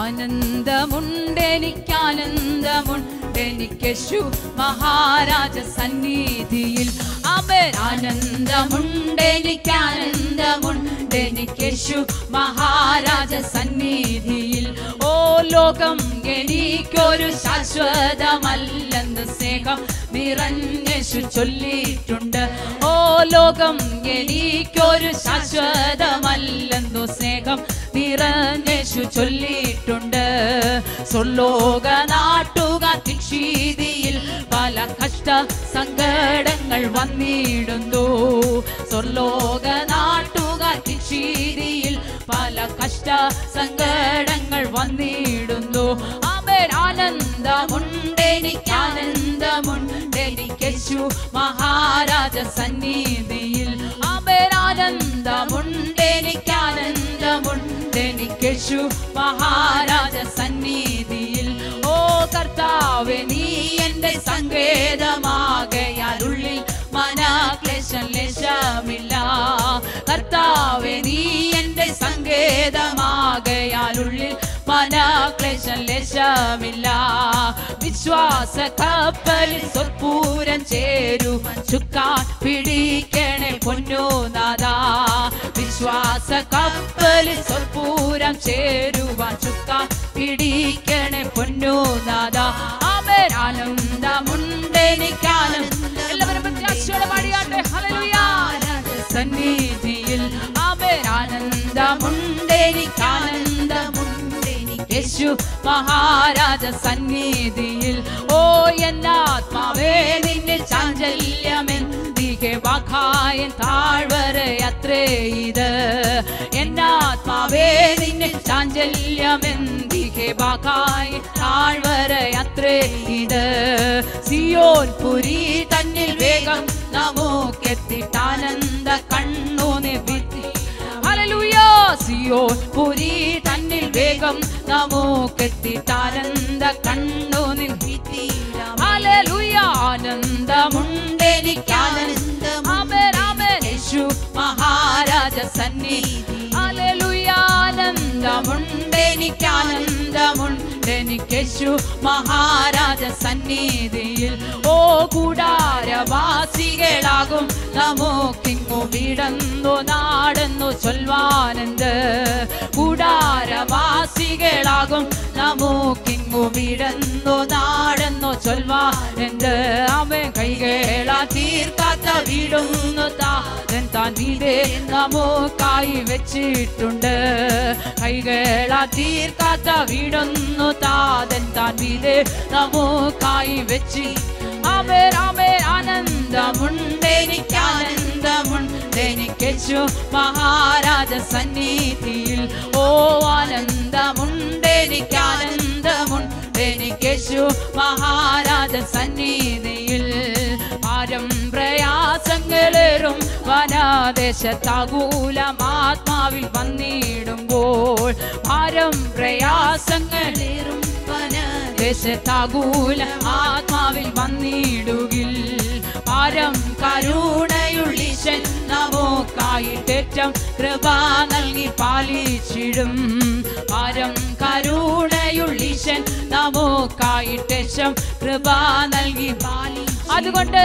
ആനന്ദമുണ്ട് എനിക്ക് ആനന്ദമുണ്ട് എനിക്ക് യേശു മഹാരാജ സന്നിധിയിൽ അമേൻ ആനന്ദമുണ്ട് എനിക്ക് ആനന്ദമുണ്ട് എനിക്ക് യേശു മഹാരാജ സന്നിധിയിൽ ഓ ലോകം എനിക്കൊരു ശാശ്വതമല്ലെന്ന് സ്നേഹം നിറഞ്ഞേശു ചൊല്ലിയിട്ടുണ്ട് ഓ ലോകം എനിക്കൊരു ശാശ്വതമല്ലെന്നു സ്നേഹം നിറഞ്ഞേശു ചൊല്ലിയിട്ടുണ്ട് സ്വലോക നാട്ടുക തിക്ഷീതിയിൽ പല കഷ്ട സങ്കടങ്ങൾ വന്നിടുന്നു സ്വർലോക നാട്ടുക തിക്ഷീതിയിൽ പല കഷ്ട സങ്കടങ്ങൾ വന്നിടുന്നു അവൻ ആനന്ദമുണ്ട് എനിക്ക് ആനന്ദമുണ്ട് എനിക്ക് യേശു മഹാരാജ സന്നിധിയിൽ അവൻ ആനന്ദമുണ്ട് എനിക്ക് ആനന്ദമുണ്ട് എനിക്ക് യേശു മഹാരാജ സന്നിധിയിൽ ഓ കർത്താവെ നീ എന്റെ സങ്കേതമാകയാൽ ഉള്ളിൽ മനക്ലേശം ലേശമില്ല കർത്താവെ നീ എന്റെ സങ്കേതമാകയാൽ ഉള്ളിൽ മനക്ലേശം ലേശമില്ല വിശ്വാസ കപ്പലിൽ സ്വൽപൂരം ചേരു ചുക്കാൻ പിടിക്കണേ പൊന്നുനാഥാ വിശ്വാസ കപ്പലിൽ സ്വൽപൂരം ചേരുവാൻ ചുക്കാൻ പിടിക്കണേ പൊന്നുനാഥാ അവൻ ആനന്ദമുണ്ട് എനിക്ക് ആനന്ദം എല്ലാവരും പ്രത്യാശയോടെ പാടിയാട്ടെ ഹല്ലേലൂയ സന്നിധിയിൽ അവൻ ആനന്ദമുണ്ട് എനിക്ക് ആനന്ദമുണ്ട് എനിക്ക് യേശു മഹാരാജ സന്നിധിയിൽ ഓ എന്നാത്മാവേ നിന്നിൽ ചാഞ്ചല്യമെന്തികെ വാഖായൻ താഴ്വരയത്രേ ഇത് എന്നാത്മാവേ നിന്നിൽ ചാഞ്ചല്യമെന്തികെ വാഖായൻ താഴ്വരയത്രേ ഇത് സിയോൻ പുരി തന്നിൽ വേഗം നമുക്കെത്തിട്ടാനന്ദ കണ്ണു നിവിത്തി ഹല്ലേലൂയ സിയോൻ പുരി തന്നിൽ വേഗം നമുക്കെത്തിട്ടാനന്ദ കണ്ണു നിവിത്തി ഹല്ലേലൂയ ആനന്ദമുണ്ട് എനിക്ക് ആനന്ദം ആമേൻ ആമേൻ യേശു മഹാരാജ സന്നിധി ഹല്ലേലൂയ ആനന്ദമുണ്ട് എനിക്ക് ആനന്ദമുണ്ട് എനിക്ക് യേശു മഹാരാജ സന്നിധിയിൽ ഓ കൂടാരവാസികളാകും നമുക്കിങ്ങു വിടന്നു നാടെന്നു ചൊൽവാനെന്ത് കൂടാരവാസികളാകും നമുക്കിങ്ങു വിടന്നു നാടെന്നു ചൊൽവാനെന്ത് അവൻ കൈകള തീർക്കാത്ത വീടുന്നു താൻ താൻ വീടേ നമുക്കായി വെച്ചിട്ടുണ്ട് കൈകള തീർക്കാത്ത വീടൊന്നു താതൻ താൻ വീടേ നമുക്കായി വെച്ച് ആമേ ആമേ ആനന്ദമുണ്ട് എനിക്ക് ആനന്ദമുണ്ട് എനിക്ക് യേശു മഹാരാജ സന്നിധിയിൽ ഓ ആനന്ദമുണ്ട് എനിക്ക് ആനന്ദമുണ്ട് എനിക്ക് യേശു മഹാരാജ സന്നിധിയിൽ ഭാരം പ്രയാസങ്ങളേറും വനാദേശത്താകൂലം ആത്മാവിൽ വന്നിടുമ്പോൾ ഭാരം പ്രയാസങ്ങളേറും വനദേശത്താകൂല ആത്മാവിൽ വന്നിടുകിൽ ഭാരം കരുണയുള്ളീശൻ നമുക്കായിട്ടേറ്റം കൃപ നൽകി പാലിച്ചിടും ഭാരം കരുണയുള്ളീശൻ നമുക്കായിട്ടേറ്റം കൃപ നൽകി പാലി അതുകൊണ്ട്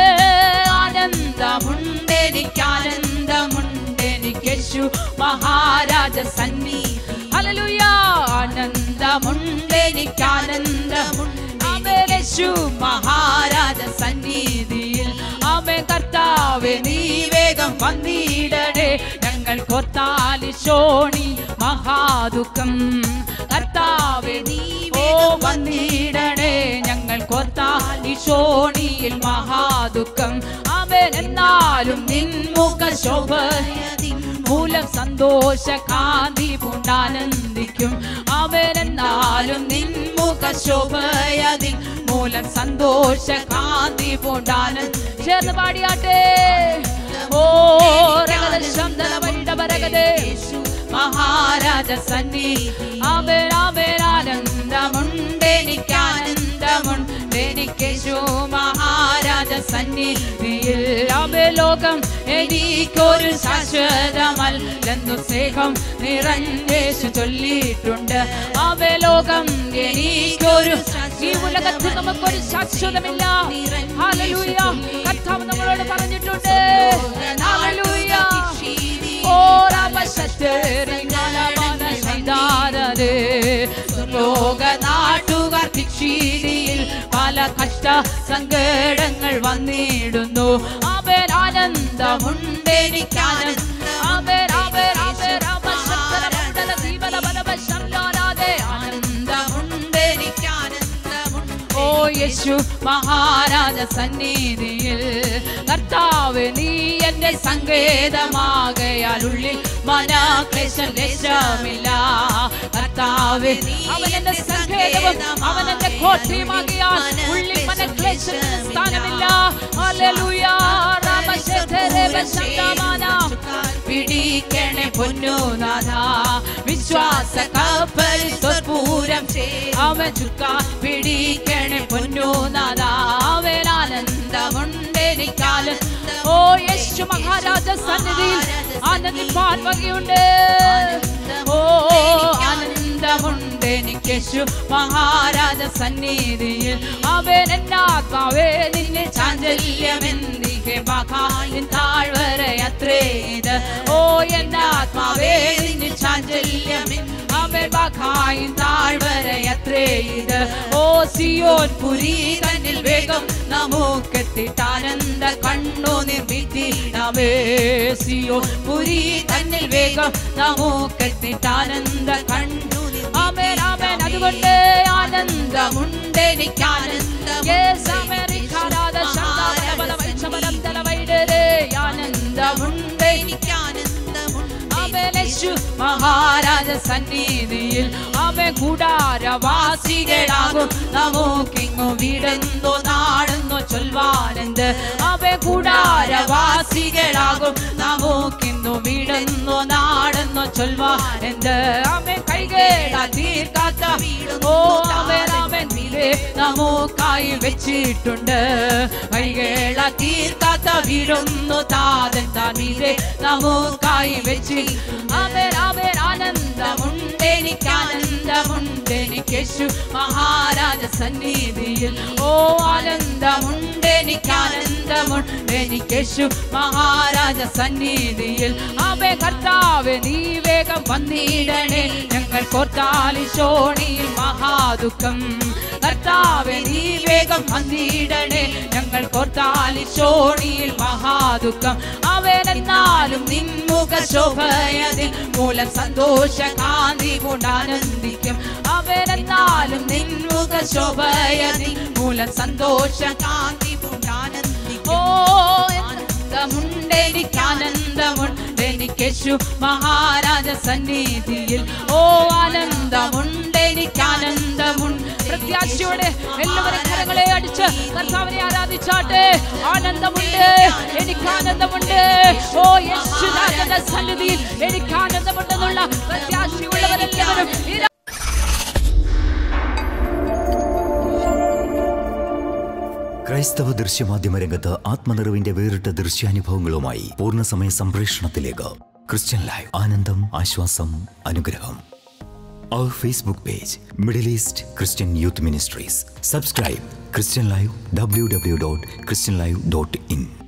ആനന്ദമുണ്ട് എനിക്ക് ആനന്ദമുണ്ട് എനിക്ക് യേശു മഹാരാജ സന്നിധി ഹല്ലേലൂയ ആനന്ദമുണ്ട് എനിക്ക് ആനന്ദമുണ്ട് ആമേൻ യേശു മഹാരാജ സന്നിധിയിൽ ആമേ കർത്താവേ നീ വേഗം വന്നിടണേ ഞങ്ങൾ കൊത്താലി ശോണി മഹാദുഃഖം കർത്താവേ നീ ഓ വന്നിടണേ ഞങ്ങൾ കൊത്താലി ശോണിയിൽ മഹാദുഃഖം അവൻ എന്നാലും നിൻമുഖ ശോഭയതിൻ മൂലം സന്തോഷ കാന്തി പൂണ്ടാനന്ദിക്കും അവൻ എന്നാലും നിൻമുഖ ശോഭയതിൻ മൂലം സന്തോഷ കാന്തി പൂണ്ടാനന്ദ ചേർന്ന് പാടിയാട്ടെ ഓ രഗത ശബ്ദന വൈഡവരഗതേ മഹാരാജ സന്നിധി അവൻ അവൻ ആനന്ദമുണ്ട് എനിക്ക് ആനന്ദമുണ്ട് എനിക്ക് യേശു മഹാരാജ സന്നിധിയിൽ അവേ ലോകം എനിക്കൊരു ശാശ്വതമല്ലെന്നു സ്നേഹം നിറഞ്ഞേശു ചൊല്ലിയിട്ടുണ്ട് അവേ ലോകം എനിക്കൊരു ഈ ഉലകത്തിൽ നമുക്കൊരു ശാശ്വതമില്ല ഹല്ലേലൂയ കർത്താവ് നമ്മളോട് പറഞ്ഞിട്ടുണ്ട് ഹല്ലേലൂയ ഓ രാമശത്തേറി കാലമാന ശൈതാരേ ലോക നാട്ടുകാർ ഭിക്ഷീതിയിൽ പല കഷ്ട സങ്കടങ്ങൾ വന്നിടുന്നു അവൻ ആനന്ദമുണ്ടെനിക്കാനന്ദ അവൻ അവൻ അവൻ രാമശങ്കര ജീവന ബലവശാലാതെ ആനന്ദമുണ്ടെനിക്കാനന്ദമുണ്ട് ഓ യേശു മഹാരാജ സന്നിധിയിൽ കർത്താവ് നീ എന്റെ സങ്കേതമാകയാൽ ഉള്ളിൽ മനക്ലേശം ലേശമില്ല കർത്താവ് അവൻ എന്റെ സങ്കേതവും അവൻ എന്റെ കോട്ടയുമാകിയാൽ ഉള്ളിൽ മനക്ലേശത്തിന് സ്ഥാനമില്ല ഹല്ലേലൂയ രാമശേഖരേ ബശന്തമാന പിടിക്കണേ പൊന്നുനാഥ വിശ്വാസ കപ്പലിൽ സ്വപൂരം അവൻ ചുക്ക പിടിക്കണേ പൊന്നുനാഥ അവൻ ആനന്ദമുണ്ടെനിക്കാലം ഓ യേശു മഹാരാജ സന്നിധിയിൽ ആനന്ദിപ്പാൻ വകയുണ്ട് ഓ ആനന്ദമുണ്ട് എനിക്ക് യേശു മഹാരാജ സന്നിധിയിൽ അവൻ എന്നാത്മാവേ നിന്നെ ചാഞ്ചല്യമെന്തികെ മഹാൻ താഴ്വര അത്രേത് ഓ എന്നാത്മാവേ നിന്നെ ചാഞ്ചല്യമെന്തി അവൻ മഹാൻ താഴ്വര അത്രേത് ഓ സിയോൻ പുരി തന്നിൽ വേഗം നമുക്കെത്തിട്ടാനന്ദ കണ്ണു നിർമ്മിത്തിടമേ സിയോൻ പുരി തന്നിൽ വേഗം നമുക്കെത്തിട്ടാനന്ദ കണ്ണു ആമേൻ ആമേൻ അതുകൊണ്ട് ആനന്ദമുണ്ട് എനിക്ക് ആനന്ദം യേസ് അമേരിക്കാരാധ ശബ്ദബല വൈഷമനം തലവൈഡരേ ആനന്ദമുണ്ട് എനിക്ക് ആനന്ദമുണ്ട് യേശു മഹാരാജ സന്നിധിയിൽ അവ കൂടാരവാസികളാകും നമുക്കിങ്ങു വിടുന്നു നാടുന്നു ചൊൽവാനെന്ത് അവ കൂടാരവാസികളാകും നമുക്കിന്നു വിടുന്നു നാടുന്നു ചൊൽവാനെന്ത് അവ കൈകേട തീർക്കാത്ത ഓ അവൻ അവൻ വീട് നമുക്കായി വെച്ചിട്ടുണ്ട് കൈകേള തീർക്കാത്ത വീടൊന്നു താതൻ താൻ വീട് നമുക്കായി വെച്ച് അവൻ അവൻ ആനന്ദമുണ്ട് എനിക്ക് ആനന്ദമുണ്ട് എനിക്ക് യേശു മഹാരാജ സന്നിധിയിൽ ഓ ആനന്ദമുണ്ട് എനിക്ക് ആനന്ദമുണ്ട് എനിക്ക് യേശു മഹാരാജ സന്നിധിയിൽ അവേ കർത്താവ് നീ വേഗം വന്നിടണേ ഞങ്ങൾ കോർത്താലി ശോണിയിൽ മഹാദുഃഖം കർത്താവ് നീ വേഗം വന്നിടണേ ഞങ്ങൾ കോർത്താലി ശോണിയിൽ മഹാദുഃഖം അവനെന്നാലും നിൻമുഖ ശോഭയതിൽ മൂലം സന്തോഷ കാന്തി കൊണ്ടാനന്ദിക്കും അവനെന്നാലും നിൻമുഖ ശോഭയതിൽ മൂലം സന്തോഷ കാന്തി കൊണ്ടാനന്ദിക്കും ഓ ആനന്ദമുണ്ട് എനിക്ക് ആനന്ദമുണ്ട് എനിക്ക് യേശു മഹാരാജ സന്നിധിയിൽ ഓ ആനന്ദമുണ്ട് എനിക്ക് ആനന്ദമുണ്ട് പ്രത്യാശയോടെ എല്ലാവരും കരങ്ങളെ അടിച്ച് കർത്താവിനെ ആരാധിച്ചാട്ടെ ആനന്ദമുണ്ട് എനിക്ക് ആനന്ദമുണ്ട് ഓ യേശുരാജന്റെ സന്നിധിയിൽ എനിക്ക് ആനന്ദമുണ്ടെന്നുള്ള പ്രത്യാശയുള്ളവരെല്ലാവരും ഈ ക്രൈസ്തവ ദൃശ്യമാധ്യമ രംഗത്ത് ആത്മനിറവിന്റെ വേറിട്ട ദൃശ്യാനുഭവങ്ങളുമായി പൂർണ്ണസമയ സംപ്രേഷണത്തിലേക്ക് ക്രിസ്ത്യൻ ലൈവ് ആനന്ദം ആശ്വാസം അനുഗ്രഹം അവർ Facebook page Middle East Christian youth ministries subscribe Christian live W W dot Christian live dot in